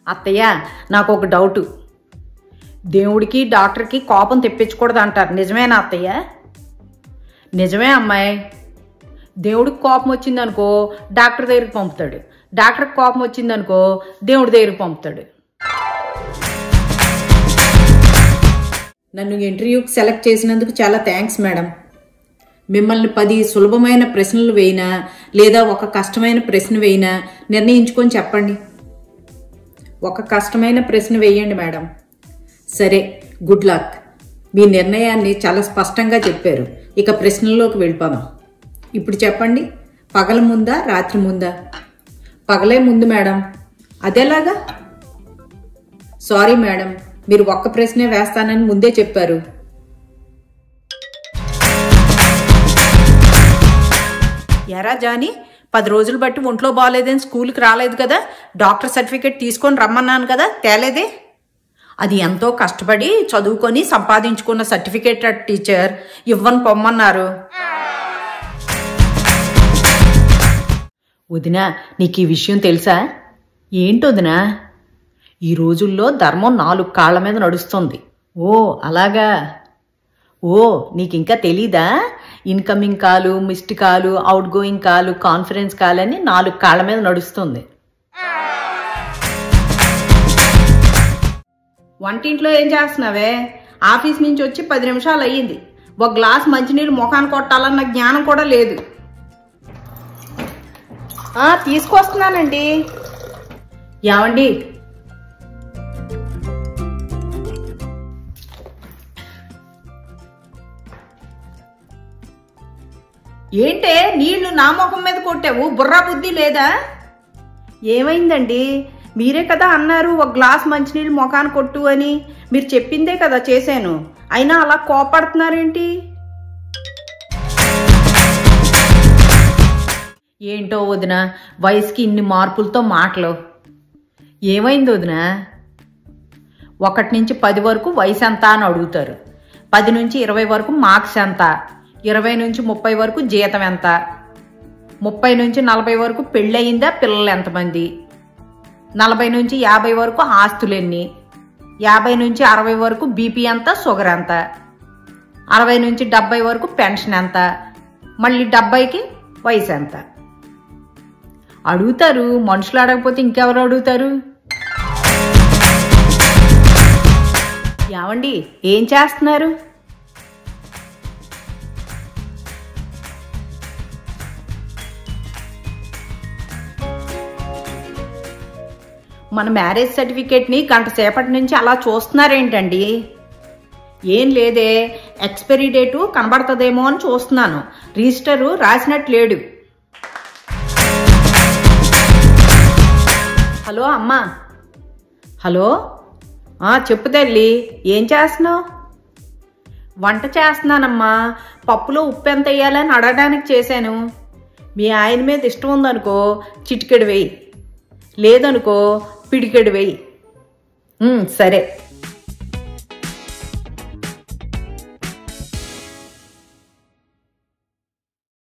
అత్తయ్య నాకు ఒక డౌటు దేవుడికి డాక్టర్కి కోపం తెప్పించకూడదు అంటారు నిజమేనా అత్తయ్య నిజమే అమ్మాయి దేవుడికి కోపం వచ్చిందనుకో డాక్టర్ దగ్గరికి పంపుతాడు డాక్టర్కి కోపం వచ్చిందనుకో దేవుడి దగ్గరికి పంపుతాడు నన్ను ఇంటర్వ్యూకి సెలెక్ట్ చేసినందుకు చాలా థ్యాంక్స్ మేడం మిమ్మల్ని పది సులభమైన ప్రశ్నలు వేయినా లేదా ఒక కష్టమైన ప్రశ్న వేయినా నిర్ణయించుకొని చెప్పండి ఒక కష్టమైన ప్రశ్న వేయండి మేడం సరే గుడ్ లక్ మీ నిర్ణయాన్ని చాలా స్పష్టంగా చెప్పారు ఇక ప్రశ్నల్లోకి వెళ్ళిపోదాం ఇప్పుడు చెప్పండి పగల ముందా రాత్రి ముందా పగలే ముందు మేడం అదేలాగా సారీ మేడం మీరు ఒక్క ప్రశ్నే వేస్తానని ముందే చెప్పారు ఎరా జానీ పది రోజులు బట్టి ఒంట్లో బాగాలేదని స్కూల్కి రాలేదు కదా డాక్టర్ సర్టిఫికేట్ తీసుకొని రమ్మన్నాను కదా తేలేదే అది ఎంతో కష్టపడి చదువుకొని సంపాదించుకున్న సర్టిఫికేట్ టీచర్ ఇవ్వని పొమ్మన్నారు వదినా నీకు ఈ విషయం తెలుసా ఏంటి వదినా ఈ రోజుల్లో ధర్మం నాలుగు కాళ్ళ మీద నడుస్తుంది ఓ అలాగా ఓ నీకు ఇంకా తెలీదా incoming call missed call outgoing call conference call అని నాలుగు కాళ్ళ మీద నడుస్తుంది వంటింట్లో ఏం చేస్తున్నావే ఆఫీస్ నుంచి వచ్చి పది నిమిషాలు అయ్యింది ఒక గ్లాస్ మంచినీళ్ళు ముఖాన్ని కొట్టాలన్న జ్ఞానం కూడా లేదు ఆ, తీసుకొస్తున్నానండి ఏమండి ఏంటే నీళ్లు నా ముఖం మీద కొట్టావు బుర్రా బుద్ధి లేదా ఏమైందండి మీరే కదా అన్నారు ఒక గ్లాస్ మంచినీళ్ళు ముఖాన్ని కొట్టు అని మీరు చెప్పిందే కదా చేశాను అయినా అలా కోపడుతున్నారేంటి ఏంటో వదిన వయసుకి ఇన్ని మార్పులతో మాటలు ఏమైంది వదిన ఒకటి నుంచి పది వరకు వయసు ఎంత అని అడుగుతారు పది నుంచి ఇరవై వరకు మార్క్స్ ఎంత ఇరవై నుంచి ముప్పై వరకు జీతం ఎంత ముప్పై నుంచి నలభై వరకు పెళ్ళయిందా పిల్లలు ఎంతమంది నలభై నుంచి యాభై వరకు ఆస్తులు ఎన్ని యాభై నుంచి అరవై వరకు బీపీ ఎంత షుగర్ ఎంత అరవై నుంచి డెబ్బై వరకు పెన్షన్ ఎంత మళ్ళీ డెబ్బైకి వయసు ఎంత అడుగుతారు మనుషులు అడగకపోతే ఇంకెవరు అడుగుతారు ఏమండి ఏం చేస్తున్నారు మన మ్యారేజ్ సర్టిఫికేట్ని గంట సేపటి నుంచి అలా చూస్తున్నారేంటండి ఏం లేదే ఎక్స్పైరీ డేటు కనబడుతుందేమో అని చూస్తున్నాను రిజిస్టరు రాసినట్టు లేడు హలో అమ్మా హలో ఆ, చెప్పు తల్లి ఏం చేస్తున్నావు వంట చేస్తున్నానమ్మా పప్పులో ఉప్పు ఎంత వేయాలని అడగడానికి చేశాను మీ ఆయన మీద ఇష్టం ఉందనుకో చిటికెడు వెయ్యి లేదనుకో పిడికెడు వెయ్యి ఉమ్, సరే